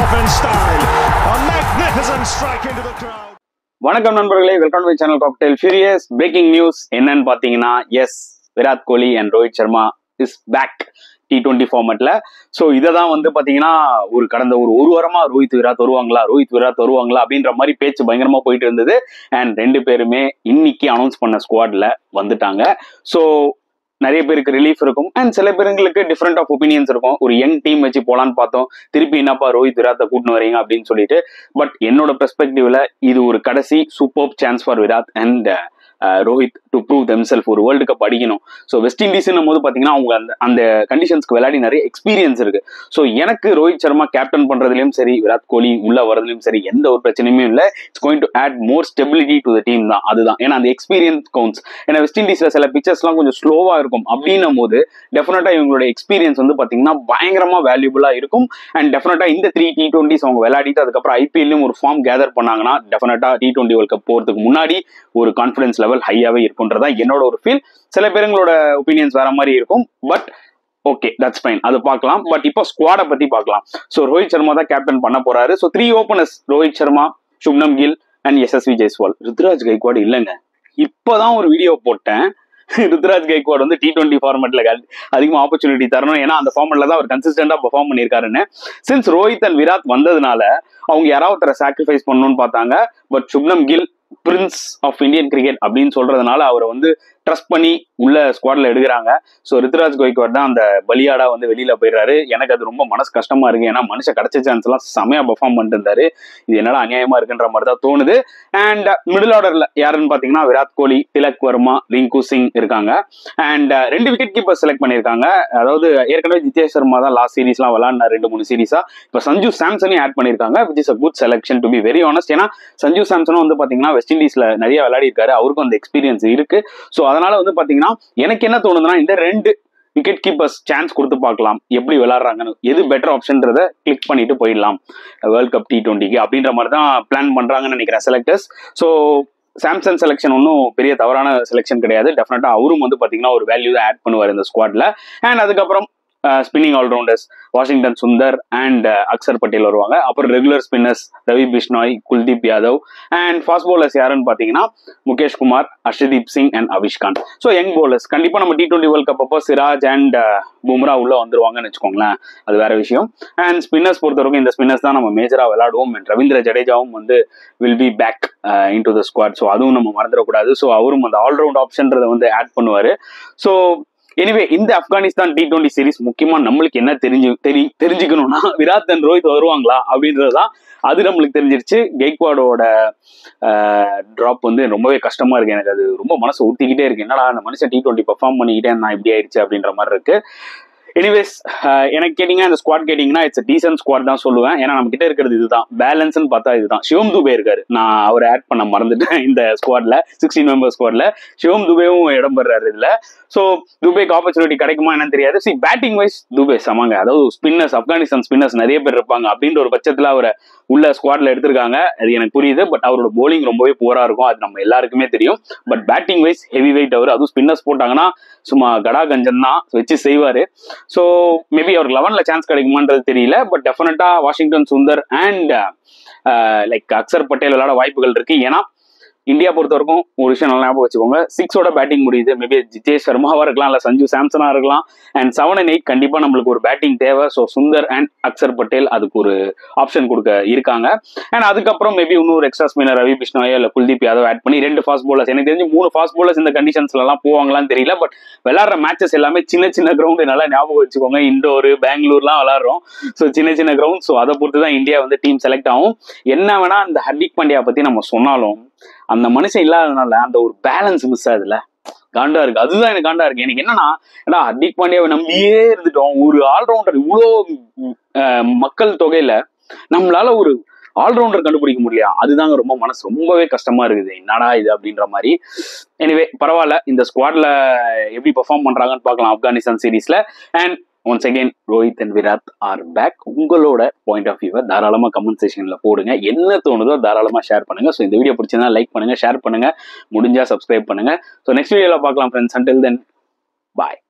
defence style. A magnificent strike into the crowd. வணக்கம் நண்பர்களே welcome to channel cocktail furious breaking news என்னன்னு பாத்தீங்கன்னா yes Virat Kohli and Rohit Sharma is back T twenty ஃபார்மெட்ல so இதை தான் வந்து பாத்தீங்கன்னா ஒரு கடந்த ஒரு ஒரு வாரமா ரோஹித் விராட் வருவாங்களா ரோஹித் விராட் வருவாங்களா அப்படின்ற மாதிரி பேச்சு பயங்கரமா போயிட்டு இருந்தது அண்ட் ரெண்டு பேருமே இன்னைக்கு அனௌன்ஸ் பண்ண ஸ்குவாட்ல வந்துட்டாங்க ஸோ நிறைய பேருக்கு ரிலீஃப் இருக்கும் அண்ட் சில பேருங்களுக்கு டிஃப்ரெண்ட் ஆஃப் ஒப்பீனியன்ஸ் இருக்கும் ஒரு யங் டீம் வச்சு போலான்னு பார்த்தோம் திருப்பி என்னப்பா ரோஹித் விராத்தை கூட்டின்னு வரீங்க அப்படின்னு சொல்லிட்டு பட் என்னோட பெர்ஸ்பெக்டிவ்ல இது ஒரு கடைசி super chance for Virat and Rohit to prove themselves ஒரு வேர்ல்டு கப் அடிக்கணும் ஸோ வெஸ்ட் இண்டீஸ்னும் போது பார்த்தீங்கன்னா அவங்க அந்த அந்த கண்டிஷன்ஸ்க்கு விளையாடி நிறைய எக்ஸ்பீரியன்ஸ் இருக்கு ஸோ எனக்கு ரோஹித் சர்மா கேப்டன் பண்றதுலயும் சரி விராட் கோலி உள்ள வரதுலயும் சரி எந்த ஒரு பிரச்சனையுமே இல்லை it's going to add more stability to the team தான் அதுதான் ஏன்னா அந்த எக்ஸ்பீரியன்ஸ் கவுண்ட்ஸ் ஏன்னா வெஸ்ட் இண்டீஸ்ல சில பிக்சர்ஸ்லாம் கொஞ்சம் ஸ்லோவா இருக்கும் அப்படின்னும் போது டெஃபினட்டா இவங்களோட எக்ஸ்பீரியன்ஸ் வந்து பாத்தீங்கன்னா பயங்கரமா வேல்யூபிளா இருக்கும் அண்ட் டெஃபினட்டா இந்த த்ரீ டி டுவெண்ட்டிஸ் அவங்க விளையாடிட்டு அதுக்கப்புறம் ஐபிஎல்லையும் ஒரு ஃபார்ம் கேதர் பண்ணாங்கன்னா டெஃபினட்டா டி டுவெண்ட்டி வேர்ல்ட் கப் போறதுக்கு முன்னாடி ஒரு கான்ஃபிடன்ஸ் லெவல் ஹையாவே இருக்கும்ன்றதா என்னோட ஒரு ஃபீல் சில பேருங்களோட ஒப்பீனியன்ஸ் வேற மாதிரி இருக்கும் பட் ஓகே தட்ஸ் ஃபைன் அது பார்க்கலாம் பட் இப்போ ஸ்குவாடை பத்தி பார்க்கலாம் ஸோ ரோஹித் சர்மா தான் கேப்டன் பண்ண போறாரு so three openers Rohit Sharma Shubman Gill and Yashasvi Jaiswal Ruturaj Gaikwad இல்லைங்க இப்போதான் ஒரு வீடியோ போட்டேன் ருத்ராஜ் கைக்வாட் வந்து டி டுவெண்ட்டி ஃபார்மெட்ல அதிகமாக ஆப்பர்ச்சுனிட்டி தரணும் ஏன்னா அந்த ஃபார்மெட்ல தான் அவர் கன்சிஸ்டண்டா பெர்ஃபார்ம் பண்ணியிருக்காருன்னு சின்ஸ் ரோஹித் அண்ட் விராட் வந்ததுனால அவங்க யாராவது ஒருத்தரை சாக்ரிஃபைஸ் பண்ணணும்னு பார்த்தாங்க but Shubman Gill prince of Indian cricket அப்படின்னு சொல்றதுனால அவரை வந்து ட்ரஸ்ட் பண்ணி உள்ள ஸ்குவாட்ல எடுக்கிறாங்க ஸோ ரித்துராஜ் கோய்கோட் தான் அந்த பலியாடா வந்து வெளியில போயிடுறாரு எனக்கு அது ரொம்ப மனசு கஷ்டமா இருக்கு ஏன்னா மனுஷன் கிடைச்ச சான்ஸ் எல்லாம் செமையா பெர்ஃபார்ம் பண்ணிட்டு இருந்தாரு இது என்னடா அநியாயமா இருக்குன்ற மாதிரி தான் தோணுது அண்ட் மிடில் ஆர்டர்ல யாருன்னு பாத்தீங்கன்னா விராட் கோலி திலக் வர்மா ரிங்கு சிங் இருக்காங்க அண்ட் ரெண்டு விக்கெட் கீப்பர் செலக்ட் பண்ணியிருக்காங்க அதாவது ஏற்கனவே ஜிதேஷ் சர்மா தான் லாஸ்ட் சீரீஸ்லாம் விளாட்னா ரெண்டு மூணு சீரீஸா இப்போ சஞ்சு சாம்சனையும் ஆட் பண்ணியிருக்காங்க which is a good selection to be very honest ஏன்னா சஞ்சு சாம்சனும் வந்து பாத்தீங்கன்னா வெஸ்ட் இண்டீஸ்ல நிறைய விளையாடி இருக்காரு அவருக்கும் அந்த எக்ஸ்பீரியன்ஸ் இருக்கு ஸோ அதனால வந்து பாத்தீங்கன்னா எனக்கு என்ன தோணுதுன்னா இந்த ரெண்டு விக்கெட் கீப்பர்ஸ் சான்ஸ் கொடுத்து பார்க்கலாம் எப்படி விளையாடுறாங்கன்னு எது பெட்டர் ஆப்ஷன்றத கிளிக் பண்ணிட்டு போயிடலாம் வேர்ல்ட் கப் டி டுவெண்ட்டிக்கு அப்படின்ற மாதிரி தான் பிளான் பண்றாங்கன்னு நினைக்கிறேன் செலக்டர்ஸ் ஸோ சாம்சங் செலெக்ஷன் ஒன்றும் பெரிய தவறான செலெக்ஷன் கிடையாது டெஃபினட்டா அவரும் வந்து பாத்தீங்கன்னா ஒரு வேல்யூ தான் ஆட் பண்ணுவார் இந்த ஸ்குவாட்ல அண்ட் அதுக்கப்புறம் spinning allrounders Washington Sundar and Axar Patel வருவாங்க அப்புறம் regular spinners Ravi Bishnoi Kuldeep Yadav and fast bowlers யாருன்னு பார்த்தீங்கன்னா Mukesh Kumar Arshdeep Singh and Avesh Khan so young bowlers கண்டிப்பாக நம்ம டி டுவெண்ட்டி வேர்ல்ட் கப் அப்போ சிராஜ் அண்ட் பும்ரா உள்ள வந்துருவாங்கன்னு வச்சுக்கோங்களேன் அது வேற விஷயம் அண்ட் ஸ்பின்னர்ஸ் பொறுத்தவரைக்கும் இந்த ஸ்பின்னர்ஸ் தான் நம்ம மேஜராக விளையாடுவோம் அண்ட் ரவீந்திர ஜடேஜாவும் வந்து will be back in to the squad so அதுவும் நம்ம மறந்துடக்கூடாது ஸோ அவரும் அந்த ஆல்ரவுண்ட் ஆப்ஷன்றதை வந்து ஆட் பண்ணுவார் ஸோ எனிவே இந்த ஆப்கானிஸ்தான் டி டுவெண்ட்டி சீரிஸ் முக்கியமா நம்மளுக்கு என்ன தெரிஞ்சு தெரி தெரிஞ்சுக்கணும்னா விராட் அண்ட் ரோஹித் வருவாங்களா அப்படின்றதுதான் அது நம்மளுக்கு தெரிஞ்சிருச்சு கெய்க்வாடோட ட்ராப் வந்து ரொம்பவே கஷ்டமா இருக்கு எனக்கு அது ரொம்ப மனசு ஊத்திக்கிட்டே இருக்கு என்னடா அந்த மனுஷன் டி டுவெண்ட்டி பெர்ஃபார்ம் பண்ணிக்கிட்டே நான் இப்படி ஆயிடுச்சு அப்படின்ற மாதிரி இருக்கு எனிவேஸ் எனக்கு கேட்டீங்க அந்த ஸ்குவாட் கேட்டீங்கன்னா இட்ஸ் டீசன்ட் ஸ்குவாட் தான் சொல்லுவேன் ஏன்னா நம்ம கிட்ட இருக்கிறது இதுதான் பேலன்ஸ்னு பார்த்தா இதுதான் சிவம் துபே இருக்காரு நான் அவரை ஆட் பண்ண மறந்துட்டேன் இந்த ஸ்குவாட்ல சிக்ஸ்டீன் மெம்பர் ஸ்குவாட்ல சிவம் துபேவும் இடம் பெறாரு இதுல ஸோ துபேக்கு ஆப்பர்ச்சுனிட்டி கிடைக்குமா என்னன்னு தெரியாது சி பேட்டிங் வைஸ் துபே சமாங்க அதாவது ஸ்பின்னர்ஸ் ஆப்கானிஸ்தான் ஸ்பின்னர்ஸ் நிறைய பேர் இருப்பாங்க அப்படின்ற ஒரு பட்சத்தில் அவரை உள்ள ஸ்குவாட்ல எடுத்திருக்காங்க அது எனக்கு புரியுது பட் அவரோட போலிங் ரொம்பவே போரா இருக்கும் அது நம்ம எல்லாருக்குமே தெரியும் but batting wise heavy weight அவர் அதுவும் ஸ்பின்னர்ஸ் போட்டாங்கன்னா சும்மா கடா கஞ்சன் தான் வச்சு செய்வாரு ஸோ மேபி அவருக்கு லெவன்ல சான்ஸ் கிடைக்குமான்றது தெரியல பட் டெஃபினட்டா Washington Sundar and like Axar Patel விளையாட வாய்ப்புகள் இருக்கு ஏன்னா இந்தியா பொறுத்த வரைக்கும் ஒரு விஷயம் நல்லா ஞாபகம் வச்சுக்கோங்க சிக்ஸோட பேட்டிங் முடியுது மேபி ஜிதேஷ் சர்மாவா இருக்கலாம் இல்ல சஞ்சு சாம்சனா இருக்கலாம் அண்ட் செவன் அண்ட் எயிட் கண்டிப்பா நம்மளுக்கு ஒரு பேட்டிங் தேவை ஸோ சுந்தர் அண்ட் அக்சர் பட்டேல் அதுக்கு ஒரு ஆப்ஷன் கொடுக்க இருக்காங்க அண்ட் அதுக்கப்புறம் மேபி இன்னொரு எக்ஸ்ட்ரா ஸ்பின்னர் ரவி பிஷ்ணாயோ இல்ல குல்தீப் யாதவ் ஆட் பண்ணி ரெண்டு ஃபாஸ்ட் போலர்ஸ் எனக்கு தெரிஞ்சு மூணு ஃபாஸ்ட் போலர்ஸ் இந்த கண்டிஷன்ஸ்ல எல்லாம் போவாங்களான்னு தெரியல பட் விளையாடுற மேட்சஸ் எல்லாமே சின்ன சின்ன கிரவுண்டு நல்லா ஞாபகம் வச்சுக்கோங்க இண்டோர் பெங்களூர்லாம் விளாடுறோம் ஸோ சின்ன சின்ன கிரவுண்ட் ஸோ அதை பொறுத்து தான் இந்தியா வந்து டீம் செலக்ட் ஆகும் என்ன வேணா இந்த ஹர்திக் பாண்டியா பத்தி நம்ம சொன்னாலும் அந்த மனுஷன் இல்லாததுனால அந்த ஒரு பேலன்ஸ் மிஸ் ஆகுதுல காண்டா இருக்கு அதுதான் எனக்கு காண்டா இருக்கு எனக்கு என்னன்னா ஏன்னா ஹர்திக் பாண்டியாவை நம்பியே இருந்துட்டோம் ஒரு ஆல்ரவுண்டர் இவ்வளோ மக்கள் தொகையில நம்மளால ஒரு ஆல்ரவுண்டர் கண்டுபிடிக்க முடியல அதுதாங்க ரொம்ப மனசு ரொம்பவே கஷ்டமா இருக்குது என்னடா இது அப்படின்ற மாதிரி எனிவே பரவாயில்ல இந்த ஸ்குவாட்ல எப்படி பெர்ஃபார்ம் பண்றாங்கன்னு பார்க்கலாம் ஆப்கானிஸ்தான் சீரீஸ்ல and once again Rohit and Virat are back உங்களோட பாயிண்ட் ஆஃப் வியூவை தாராளமாக கமெண்ட் செக்ஷன்ல போடுங்க என்ன தோணுதோ தாராளமாக ஷேர் பண்ணுங்க ஸோ இந்த வீடியோ பிடிச்சிருந்தா லைக் பண்ணுங்க ஷேர் பண்ணுங்க முடிஞ்சா சப்ஸ்கிரைப் பண்ணுங்க ஸோ நெக்ஸ்ட் வீடியோவில் பார்க்கலாம் ஃப்ரெண்ட்ஸ் அண்டில் தென் பாய்